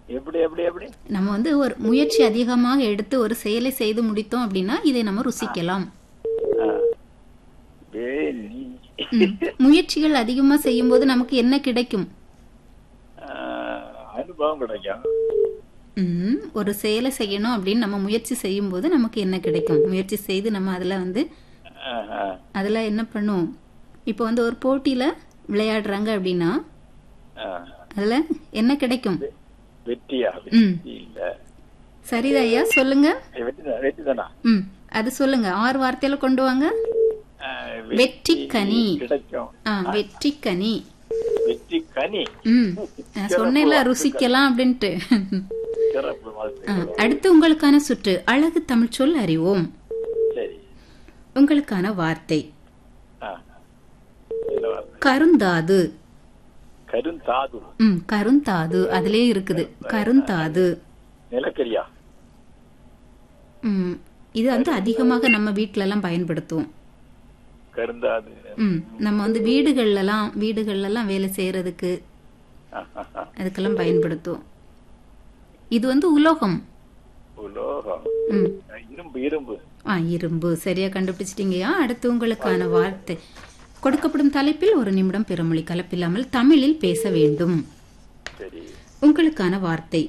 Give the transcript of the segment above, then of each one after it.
எப்படி எப்படி எப்படி நம்ம வந்து ஒரு முயற்சி அதிகமாக எடுத்து ஒரு செயலை செய்து முடித்தோம் அப்படின்னா இதை நம்ம ருசிக்கலாம் ஆ. வேலி ம். முயற்சிகள் அதிகமா செய்யும்போது நமக்கு என்ன கிடைக்கும் ஆ, அனுபவம் கிடைக்கும் ம், ஒரு செயலை செய்யணும் அப்படின்னு நம்ம முயற்சி செய்யும்போது நமக்கு என்ன கிடைக்கும் முயற்சி செய்து நம்ம அதுல வந்து ஆ, ஆ. அதுல என்ன பண்ணுவோம் இப்போ வந்து ஒரு போட்டியில விளையாடுறாங்க அப்படின்னா ஆ. அதுல என்ன கிடைக்கும் வெற்றியா ம். வெற்றி இல்ல சரிதான் ஐயா சொல்லுங்க வெற்றி தான் வெற்றி தானா ம் அது சொல்லுங்க ஆறு வார்த்தையில கொண்டு வாங்க ஆ, வெற்றி கனி. கிடைக்கும் ஆ வெற்றி கனி வெற்றி கனி ம் நான் சொன்னேன்ல ருசிக்கலாம் அப்படின்ட்டு சிறப்பு ஆ, வாழ்த்துக்கள் அடுத்து உங்களுக்கான சுற்று அழகு தமிழ் சொல் அறிவோம் சரி உங்களுக்கான வார்த்தை ஆ. என்ன வார்த்தை? கருந்தாது கருந்தாது ம் கருந்தாது அதிலே இருக்குது கருந்தாது நிலக்கரியா ம் இது வந்து அதிகமாக நம்ம வீட்ல எல்லாம் பயன்படுத்துவோம் கருந்தாது ம் நம்ம வந்து வீடுகள்லாம் வீடுகள்லாம் வேலை செய்யறதுக்கு ஆ, ஆ, ஆ. அதுக்கெல்லாம் பயன்படுத்துவோம் இது வந்து உலோகம் உலோகம் ம் இரும்பு இரும்பு ஆ இரும்பு சரியா கண்டுபிடிச்சிட்டீங்கயா அடுத்து உங்களுக்கான வார்த்தை கொடுக்கப்படும் தலைப்பில் ஒரு நிமிடம் பிறமொழி கலப்பில்லாமல் தமிழில் பேச வேண்டும் சரி உங்களுக்கான வார்த்தை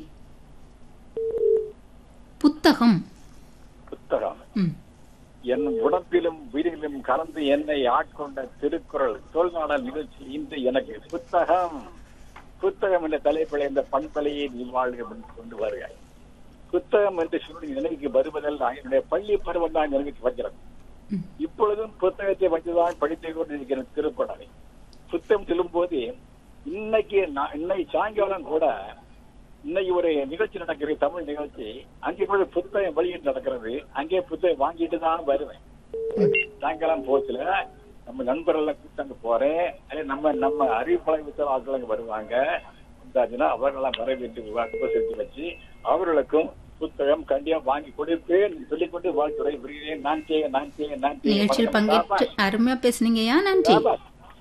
புத்தகம் புத்தகம் ம் என் உடம்பிலும் உயிரிலும் கலந்து என்னை ஆட்கொண்ட திருக்குறள் தொல்நாடல் நிகழ்ச்சி இன்று எனக்கு புத்தகம் புத்தகம் என்ற தலைப்பில் இந்த பண்பலையை நீ வாழ்க என்று கொண்டு வருகிறாய் புத்தகம் என்று சொல்லி நினைவுக்கு வருவதெல்லாம் என்னுடைய பள்ளி பருவம் தான் நினைவுக்கு வருகிறது ம். இப்பொழுதும் புத்தகத்தை வைத்துதான் படித்துக் கொண்டிருக்கிற திருக்குறளை புத்தகம் சொல்லும் போது இன்னைக்கு நான் இன்னைக்கு சாயங்காலம் கூட இன்னைக்கு ஒரு நிகழ்ச்சி நடக்கிறது தமிழ் நிகழ்ச்சி அங்கே கூட புத்தகம் வெளியீடு நடக்கிறது அங்கே புத்தகம் வாங்கிட்டு தான் வருவேன் சாயங்காலம் போச்சுல நம்ம நண்பர்கள் கூப்பிட்டு அங்க போறேன் அதே நம்ம நம்ம அறிவிப்பழக ஆட்கள் அங்க வருவாங்க வந்தாச்சுன்னா அவர்களெல்லாம் வரவேற்று உபசரித்து வச்சு அவர்களுக்கும் புத்தகம் கண்டிப்பா வாங்கி கொடுப்பேன் சொல்லிக்கொண்டு வாழ்த்துறை புரிகிறேன் நான் செய்ய நான் செய்ய நான் செய்ய நிகழ்ச்சியில் வணக்கம். பங்கேற்று அருமையா பேசுனீங்கயா நன்றி பாபா.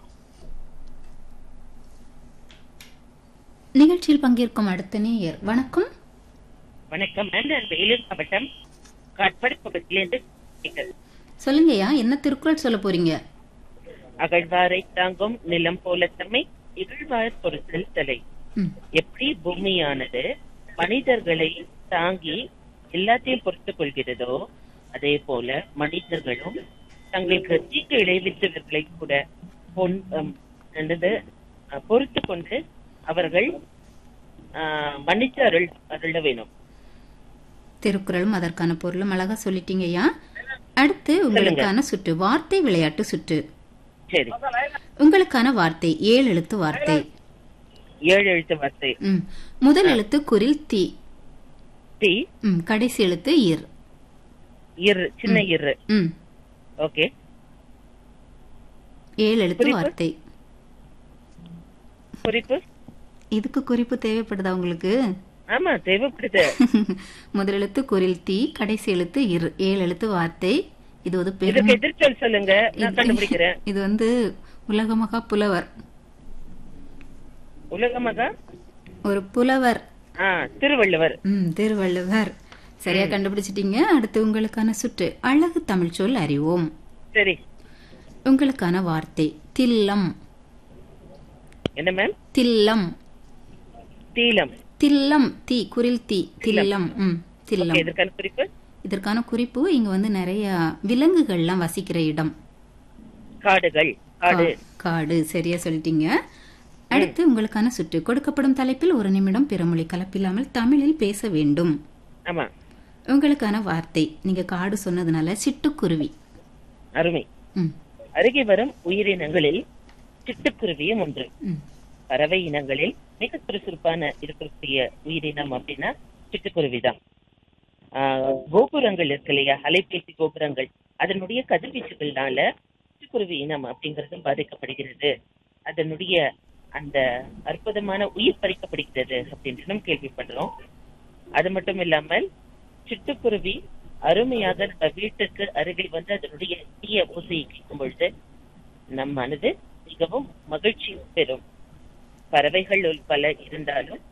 நிகழ்ச்சியில் பங்கேற்கும் அடுத்த நேயர் வணக்கம் வணக்கம் மேம் நான் வேலூர் மாவட்டம் காட்பாடி பக்கத்திலிருந்து பேசுகிறேன். சொல்லுங்கய்யா என்ன திருக்குறள் சொல்ல போறீங்க அகழ்வாரை தாங்கும் நிலம் போல தம்மை இகழ்வார் பொறுத்தல் தலை ம் எப்படி பூமியானது மனிதர்களை தாங்கி எல்லாத்தையும் பொறுத்துக் கொள்கிறதோ அதே போல மனிதர்களும் தங்களுக்கு தீங்கு விளைவித்தவர்களை கூட பொன் அம், என்னது அஹ், பொறுத்துக் கொண்டு அவர்கள் ஆஹ், மன்னித்து அருள் அருள வேணும் திருக்குறளும் அதற்கான பொருளும் அழகா சொல்லிட்டீங்கய்யா அடுத்து உங்களுக்கான சுற்று வார்த்தை விளையாட்டு சுற்று சரி உங்களுக்கான வார்த்தை ஏழு எழுத்து வார்த்தை ஏழு எழுத்து வார்த்தை ம் முதல் எழுத்து குரில் தி டி ம் கடைசி எழுத்து இர் இரு சின்ன இரு ம் ஓகே ஏழு எழுத்து குறிப்பு? வார்த்தை குறிப்பு இதுக்கு குறிப்பு தேவைப்படுதா உங்களுக்கு ஆமா தேவைப்படுது முதல் எழுத்து குரில் தி கடைசி எழுத்து இர் ஏழு எழுத்து வார்த்தை இது ஒரு பெரும் இதுக்கு எதிர்ச்சொல் சொல்லுங்க நான் இது- கண்டுபிடிக்கிறேன் இது வந்து உலகமகா புலவர் உலகமகா ஒரு புலவர் ஆ திருவள்ளுவர் ம் திருவள்ளுவர் சரியா கண்டுபிடிச்சிட்டீங்க அடுத்து உங்களுக்கான சுற்று அழகு தமிழ் சொல் அறிவோம் சரி உங்களுக்கான வார்த்தை தில்லம் என்ன மேம் தில்லம் தீலம் தில்லம் தி குரில் தி தில்லம் ம் தில்லம் Okay, இதற்கான குறிப்பு இதற்கான குறிப்பு இங்க வந்து நிறைய விலங்குகள்லாம் வசிக்கிற இடம் காடுகள் காடு கா- காடு சரியா சொல்லிட்டீங்க அடுத்து உங்களுக்கான சுற்று கொடுக்கப்படும் தலைப்பில் ஒரு நிமிடம் பிறமொழி கலப்பில்லாமல் தமிழில் பேச வேண்டும் ஆமா உங்களுக்கான வார்த்தை நீங்க காடு சொன்னதுனால சிட்டுக்குருவி அருமை ம் அருகே வரும் உயிரினங்களில் சிட்டுக்குருவியும் ஒன்று ம் பறவை இனங்களில் மிக சுறுசுறுப்பான இருக்கக்கூடிய உயிரினம் அப்படின்னா சிட்டுக்குருவிதான் ஆஹ், கோபுரங்கள் இருக்கு இல்லையா அலைபேசி கோபுரங்கள் அதனுடைய கதிர்வீச்சுகள்னால சிட்டுக்குருவி இனம் அப்படிங்கறதும் பாதிக்கப்படுகிறது அதனுடைய அந்த அற்புதமான உயிர் பறிக்கப்படுகிறது அப்படின்னு நம்ம கேள்விப்படுறோம் அது மட்டும் இல்லாமல் சிட்டுக்குருவி அருமையாக நம்ம வீட்டுக்கு அருகில் வந்து அதனுடைய தீய ஓசையை கேட்கும் பொழுது நம் மனது மிகவும் மகிழ்ச்சி பெறும் பறவைகள் பல இருந்தாலும்